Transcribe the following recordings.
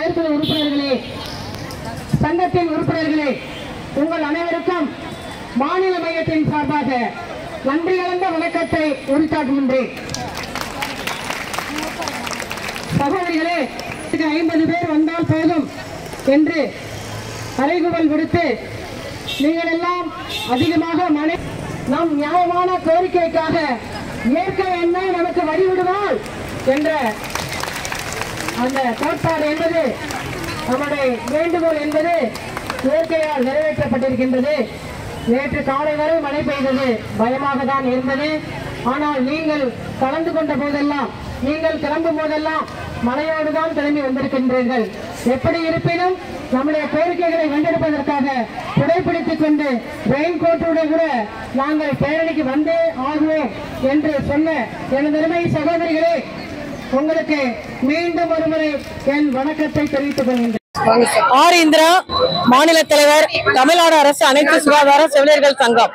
செயற்குழு உறுப்பினர்களே சங்கத்தின் உறுப்பினர்களே உங்கள் அனைவருக்கும் மாநில மையத்தின் சார்பாக நன்றி கலந்த வணக்கத்தை உரித்தாக்குகின்றேன் சகோதரிகளே ஐம்பது பேர் வந்தால் போதும் என்று அறைகூவல் விடுத்து நீங்கள் எல்லாம் அதிகமாக மனை நம் நியாயமான கோரிக்கைக்காக இயற்கை என்ன நமக்கு வழிவிடுவாள் என்ற அந்த கோட்பாடு என்பது நம்முடைய வேண்டுகோள் என்பது இயற்கையால் நிறைவேற்றப்பட்டிருக்கின்றது நேற்று காலை வரை மழை பெய்தது பயமாக தான் இருந்தது ஆனால் நீங்கள் கலந்து கொண்ட போதெல்லாம் நீங்கள் கிளம்பும் போதெல்லாம் மழையோடு தான் கிளம்பி வந்திருக்கின்றீர்கள் எப்படி இருப்பினும் நம்முடைய கோரிக்கைகளை வென்றெடுப்பதற்காக புடைப்பிடித்துக் கொண்டு ரெயின் கோட்டுடன் கூட நாங்கள் பேரணிக்கு வந்தே ஆகுவோம் என்று சொன்ன எனது அருமை சகோதரிகளே உங்களுக்கு மீண்டும் ஒருமுறை என் வணக்கத்தை தெரிவித்துக் கொள்கின்றேன் ஆர் இந்திரா மாநில தலைவர் தமிழ்நாடு அரசு அனைத்து சுகாதார செவிலியர்கள் சங்கம்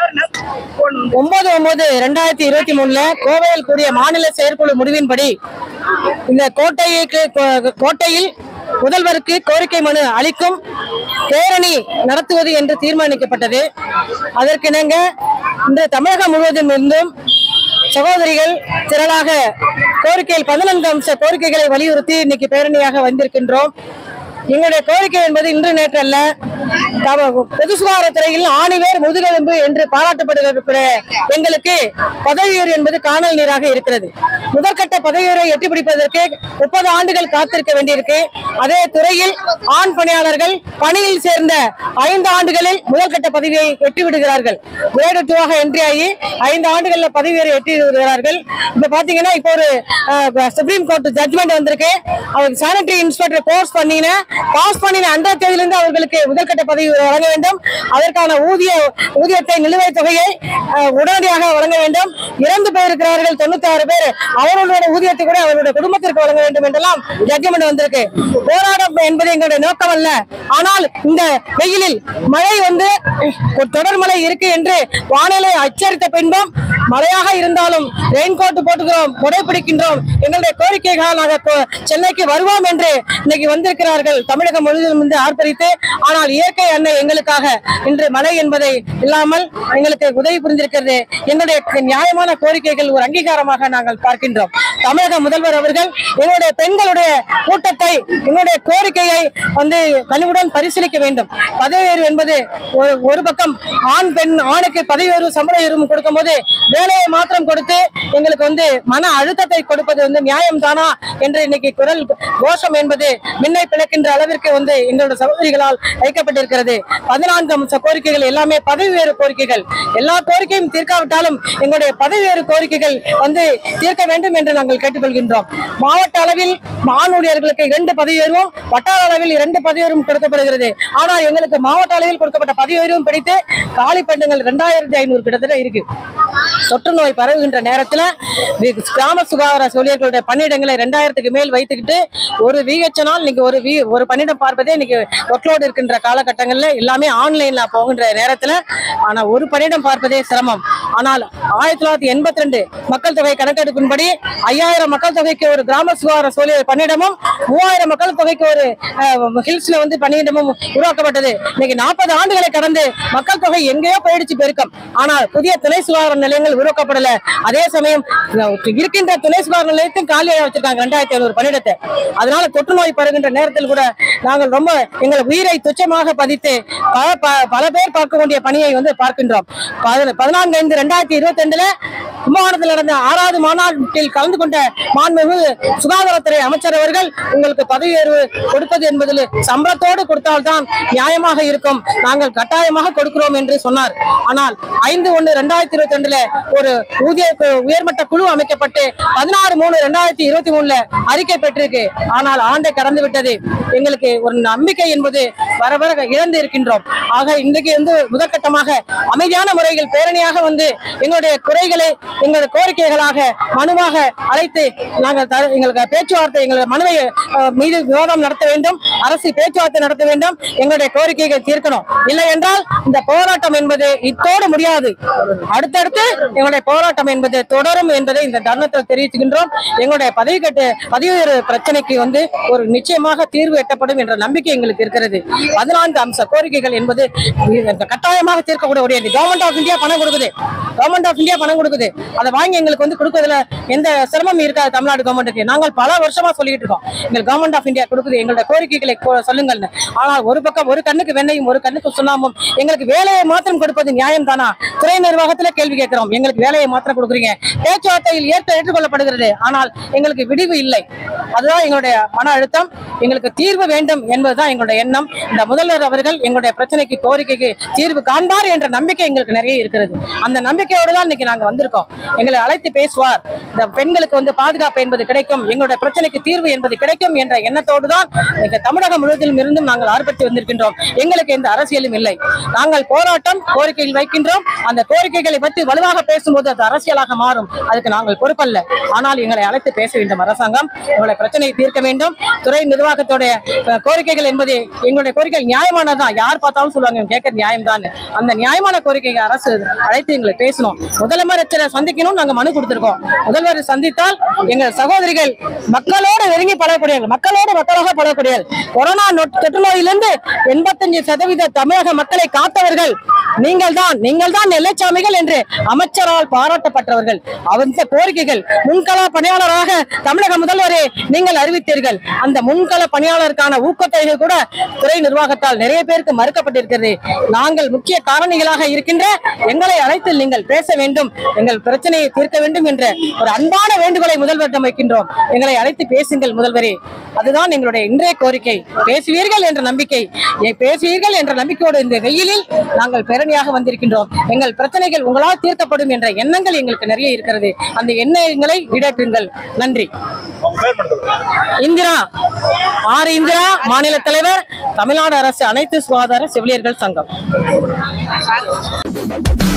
ஒன்பது ஒன்பது ரெண்டாயிரத்தி இருபத்தி மூணுல கோவையில் கூடிய மாநில செயற்குழு முடிவின்படி இந்த கோட்டைக்கு கோ- கோட்டையில் முதல்வருக்கு கோரிக்கை மனு அளிக்கும் பேரணி நடத்துவது என்று தீர்மானிக்கப்பட்டது அதற்கிணங்க இந்த தமிழகம் முழுவதும் இருந்தும் சகோதரிகள் திரளாக கோரிக்கையில் பதினான்கு அம்ச கோரிக்கைகளை வலியுறுத்தி இன்னைக்கு பேரணியாக வந்திருக்கின்றோம் எங்களுடைய கோரிக்கை என்பது இன்று நேற்று அல்ல தம- பொது சுகாதாரத்துறையில் ஆணிவேர் முதுகெலும்பு என்று பாராட்டப்படுகிற எங்களுக்கு பதவி உயர்வு என்பது காணல் நீராக இருக்கிறது முதற்கட்ட பதவி உயர்வை எட்டி பிடிப்பதற்கு முப்பது ஆண்டுகள் காத்திருக்க வேண்டியிருக்கு அதே துறையில் ஆண் பணியாளர்கள் பணியில் சேர்ந்த ஐந்து ஆண்டுகளில் முதற்கட்ட பதவியை எட்டி விடுகிறார்கள் கிரேடு டூவாக என்ட்ரி ஆகி ஐந்து ஆண்டுகள்ல பதவி உயர்வை எட்டி விடுகிறார்கள் இப்ப பாத்தீங்கன்னா இப்போ ஒரு சுப்ரீம் கோர்ட் ஜட்மெண்ட் வந்திருக்கு அவர் சானிட்டரி இன்ஸ்பெக்டர் கோர்ஸ் பண்ணின பாஸ் பண்ணின அந்த தேதியிலிருந்து அவர்களுக்கு முதற்கட்ட பதவி வழங்க வேண்டும் அதற்கான ஊதிய ஊதியத்தை நிலுவைத் தொகையை அஹ், உடனடியாக வழங்க வேண்டும் இறந்து போயிருக்கிறார்கள் தொண்ணூத்தி ஆறு பேர் அவர்களுடைய ஊதியத்தை கூட அவர்களுடைய குடும்பத்திற்கு வழங்க வேண்டும் என்றெல்லாம் ஜட்ஜ்மெண்ட் வந்திருக்கு போராட்டம் என்பது எங்களுடைய நோக்கம் அல்ல ஆனால் இந்த வெயிலில் மழை வந்து ஒரு தொடர் மழை இருக்கு என்று வானிலை எச்சரித்த பின்பும் மழையாக இருந்தாலும் ரெயின் கோட் போட்டுக்கிறோம் கொடை பிடிக்கின்றோம் எங்களுடைய கோரிக்கைகளாக நாங்கள் கொ- சென்னைக்கு வருவோம் என்று இன்னைக்கு வந்திருக்கிறார்கள் தமிழகம் முழுவதும் இருந்து ஆர்ப்பரித்து ஆனால் இயற்கை அன்னை எங்களுக்காக இன்று மழை என்பதை இல்லாமல் எங்களுக்கு உதவி புரிந்திருக்கிறது எங்களுடைய நியாயமான கோரிக்கைகள் ஒரு அங்கீகாரமாக நாங்கள் பார்க்கின்றோம் தமிழக முதல்வர் அவர்கள் எங்களுடைய பெண்களுடைய கூட்டத்தை எங்களுடைய கோரிக்கையை வந்து கனிவுடன் பரிசீலிக்க வேண்டும் பதவி உயர்வு என்பது ஒரு ஒரு பக்கம் ஆண் பெண் ஆணுக்கு பதவி உயர்வு சம்பள உயர்வு கொடுக்கும் போது வேலையை மாத்திரம் கொடுத்து எங்களுக்கு வந்து மன அழுத்தத்தை கொடுப்பது வந்து நியாயம் தானா என்று இன்னைக்கு குரல் கோஷம் என்பது மின்னை பிளக்கின்ற அளவிற்கு வந்து எங்களுடைய சகோதரிகளால் வைக்கப்பட்டிருக்கிறது பதினான்கு அம்ச கோரிக்கைகள் எல்லாமே பதவி உயர்வு கோரிக்கைகள் எல்லா கோரிக்கையும் தீர்க்காவிட்டாலும் எங்களுடைய பதவி உயர்வு கோரிக்கைகள் வந்து தீர்க்க வேண்டும் என்று நாங்கள் கேட்டுக்கொள்கின்றோம் மாவட்ட அளவில் ஆண் ஊழியர்களுக்கு இரண்டு பதவி உயர்வும் வட்டார அளவில் இரண்டு பதவி உயர்வும் கொடுக்கப்படுகிறது ஆனால் எங்களுக்கு மாவட்ட அளவில் கொடுக்கப்பட்ட பதவி உயர்வும் பிடித்து காலி பெண்கள் இரண்டாயிரத்தி ஐநூறு கிட்டத்தட்ட இருக்கு தொற்று நோய் பரவுகின்ற நேரத்துல வி- கிராம சுகாதார ஊழியர்களுடைய பணியிடங்களை ரெண்டாயிரத்துக்கு மேல் வைத்துக்கிட்டு ஒரு விஹெச்னால் இன்னைக்கு ஒரு வி ஒரு பணியிடம் பார்ப்பதே இன்னைக்கு ஒர்க்லோடு இருக்கின்ற காலகட்டங்கள்ல எல்லாமே ஆன்லைன்ல போகின்ற நேரத்துல ஆனா ஒரு பணியிடம் பார்ப்பதே சிரமம் ஆனால் ஆயிரத்தி தொள்ளாயிரத்தி எண்பத்தி ரெண்டு மக்கள் தொகை கணக்கெடுப்பின்படி ஐயாயிரம் மக்கள் தொகைக்கு ஒரு கிராம சுகாதார ஊழியர் பணியிடமும் மூவாயிரம் மக்கள் தொகைக்கு ஒரு ஹில்ஸ்ல வந்து பணியிடமும் உருவாக்கப்பட்டது இன்னைக்கு நாற்பது ஆண்டுகளை கடந்து மக்கள் தொகை எங்கேயோ போயிடுச்சு பெருக்கம் ஆனால் புதிய துணை சுகாதார நிலையங்கள் உருவாக்கப்படல அதே சமயம் அஹ், இருக்கின்ற துணை சுகாதார நிலையத்தையும் காலியாக வச்சிருக்காங்க ரெண்டாயிரத்தி ஐநூறு பணியிடத்தை அதனால தொற்று நோய் பரவுகின்ற நேரத்தில் கூட நாங்கள் ரொம்ப எங்கள் உயிரை துச்சமாக பதித்து பல ப- பல பேர் பார்க்க வேண்டிய பணியை வந்து பார்க்கின்றோம் பதி- பதினான்கு ஐந்து ரெண்டாயிரத்தி இருபத்தி ரெண்டுல கும்பகோணத்தில் நடந்த ஆறாவது மாநாட்டில் கலந்து கொண்ட மாண்புமிகு சுகாதாரத்துறை அமைச்சர் அவர்கள் உங்களுக்கு பதவி உயர்வு கொடுப்பது என்பதில் சம்பளத்தோடு கொடுத்தால்தான் நியாயமாக இருக்கும் நாங்கள் கட்டாயமாக கொடுக்கிறோம் என்று சொன்னார் ஆனால் ஐந்து ஒன்று ரெண்டாயிரத்தி இருபத்தி ரெண்டுல ஒரு ஊதிய கு- உயர்மட்ட குழு அமைக்கப்பட்டு பதினாறு மூணு ரெண்டாயிரத்தி இருபத்தி மூணுல அறிக்கை பெற்றிருக்கு ஆனால் ஆண்டை கடந்து விட்டது எங்களுக்கு ஒரு நம்பிக்கை என்பது வர வர இழந்து இருக்கின்றோம் ஆக இன்றைக்கு வந்து முதற்கட்டமாக அமைதியான முறையில் பேரணியாக வந்து எங்களுடைய குறைகளை எங்களது கோரிக்கைகளாக மனுவாக அழைத்து நாங்கள் த- எங்களுக்கு பேச்சுவார்த்தை எங்களது மனுவை அஹ், மீது விவாதம் நடத்த வேண்டும் அரசு பேச்சுவார்த்தை நடத்த வேண்டும் எங்களுடைய கோரிக்கைகள் தீர்க்கணும் இல்லை என்றால் இந்த போராட்டம் என்பது இத்தோடு முடியாது அடுத்தடுத்து எங்களுடைய போராட்டம் என்பது தொடரும் என்பதை இந்த தருணத்தில் தெரிவித்துகின்றோம் எங்களுடைய பதவி கட்டு பதவி உயர்வு பிரச்சனைக்கு வந்து ஒரு நிச்சயமாக தீர்வு எட்டப்படும் என்ற நம்பிக்கை எங்களுக்கு இருக்கிறது பதினான்கு அம்ச கோரிக்கைகள் என்பது இந்த கட்டாயமாக தீர்க்கக்கூடிய ஒரு கவர்மெண்ட் ஆஃப் இந்தியா பணம் கொடுக்குது கவர்மெண்ட் ஆஃப் இந்தியா பணம் கொடுக்குது அதை வாங்கி எங்களுக்கு வந்து கொடுக்கறதுல எந்த சிரமம் இருக்காது தமிழ்நாடு கவர்மெண்ட்டுக்கு நாங்கள் பல வருஷமா சொல்லிட்டு இருக்கோம் எங்கள் கவர்மெண்ட் ஆஃப் இந்தியா கொடுக்குது எங்களுடைய கோரிக்கைகளை கொ- சொல்லுங்கள்னு ஆனால் ஒரு பக்கம் ஒரு கண்ணுக்கு வெண்ணையும் ஒரு கண்ணுக்கு சுண்ணாமும் எங்களுக்கு வேலையை மாத்திரம் கொடுப்பது நியாயம் தானா துறை நிர்வாகத்துல கேள்வி கேட்கிறோம் எங்களுக்கு வேலையை மாத்திரம் கொடுக்குறீங்க பேச்சுவார்த்தையில் ஏற்க ஏற்றுக்கொள்ளப்படுகிறது ஆனால் எங்களுக்கு விடிவு இல்லை அதுதான் எங்களுடைய மன அழுத்தம் எங்களுக்கு தீர்வு வேண்டும் என்பதுதான் எங்களுடைய எண்ணம் இந்த முதல்வர் அவர்கள் எங்களுடைய பிரச்சனைக்கு கோரிக்கைக்கு தீர்வு காண்பார் என்ற நம்பிக்கை எங்களுக்கு நிறைய இருக்கிறது அந்த நம்பிக்கையோடு தான் இன்னைக்கு நாங்க வந்திருக்கோம் எங்களை அழைத்து பேசுவார் இந்த பெண்களுக்கு வந்து பாதுகாப்பு என்பது கிடைக்கும் எங்களுடைய பிரச்சனைக்கு தீர்வு என்பது கிடைக்கும் என்ற எண்ணத்தோடு தான் எங்க தமிழகம் முழுவதிலும் இருந்தும் நாங்கள் ஆர்ப்பரித்து வந்திருக்கின்றோம் எங்களுக்கு எந்த அரசியலும் இல்லை நாங்கள் போராட்டம் கோரிக்கைகள் வைக்கின்றோம் அந்த கோரிக்கைகளை பற்றி வலுவாக பேசும்போது அது அரசியலாக மாறும் அதுக்கு நாங்கள் பொறுப்பல்ல ஆனால் எங்களை அழைத்து பேச வேண்டும் அரசாங்கம் எங்களுடைய பிரச்சனையை தீர்க்க வேண்டும் துறை நிர்வாகத்துடைய அஹ், கோரிக்கைகள் என்பது எங்களுடைய கோரிக்கை நியாயமானதுதான் யார் பார்த்தாலும் சொல்லுவாங்க இவங்க கேட்கறது நியாயம் தான் அந்த நியாயமான கோரிக்கையை அரசு அழைத்து எங்களை பேசணும் முதலமைச்சரை சந்திக்கணும் நாங்க மனு கொடுத்திருக்கோம் முதல்வரை சந்தித்தால் எங்கள் சகோதரிகள் மக்களோடு நெருங்கி பழகக்கூடியவர்கள் மக்களோடு மக்களாக பழகக்கூடியவர்கள் கொரோனா நொ- தொற்று நோயிலிருந்து எண்பத்தஞ்சு சதவீத தமிழக மக்களை காத்தவர்கள் நீங்கள் தான் நீங்கள் தான் நெல்லைச்சாமிகள் என்று அமைச்சரால் பாராட்டப்பட்டவர்கள் அந்த கோரிக்கைகள் முன்கள பணியாளராக தமிழக முதல்வரே நீங்கள் அறிவித்தீர்கள் அந்த முன்கள பணியாளருக்கான ஊக்கத்தொகை கூட துறை நிர்வாகத்தால் நிறைய பேருக்கு மறுக்கப்பட்டிருக்கிறது நாங்கள் முக்கிய காரணிகளாக இருக்கின்ற எங்களை அழைத்து நீங்கள் பேச வேண்டும் எங்கள் பிரச்சனையை தீர்க்க வேண்டும் என்ற ஒரு அன்பான வேண்டுகோளை முதல்வரிடம் வைக்கின்றோம் எங்களை அழைத்து பேசுங்கள் முதல்வரே அதுதான் எங்களுடைய இன்றைய கோரிக்கை பேசுவீர்கள் என்ற நம்பிக்கை ஏ, பேசுவீர்கள் என்ற நம்பிக்கையோடு இந்த வெயிலில் நாங்கள் பேரணியாக வந்திருக்கின்றோம் எங்கள் பிரச்சனைகள் உங்களால் தீர்க்கப்படும் என்ற எண்ணங்கள் எங்களுக்கு நிறைய இருக்கிறது அந்த எண்ணங்களை ஈடேற்றுங்கள் நன்றி இந்திரா ஆர் இந்திரா மாநில தலைவர் தமிழ்நாடு அரசு அனைத்து சுகாதார செவிலியர்கள் சங்கம்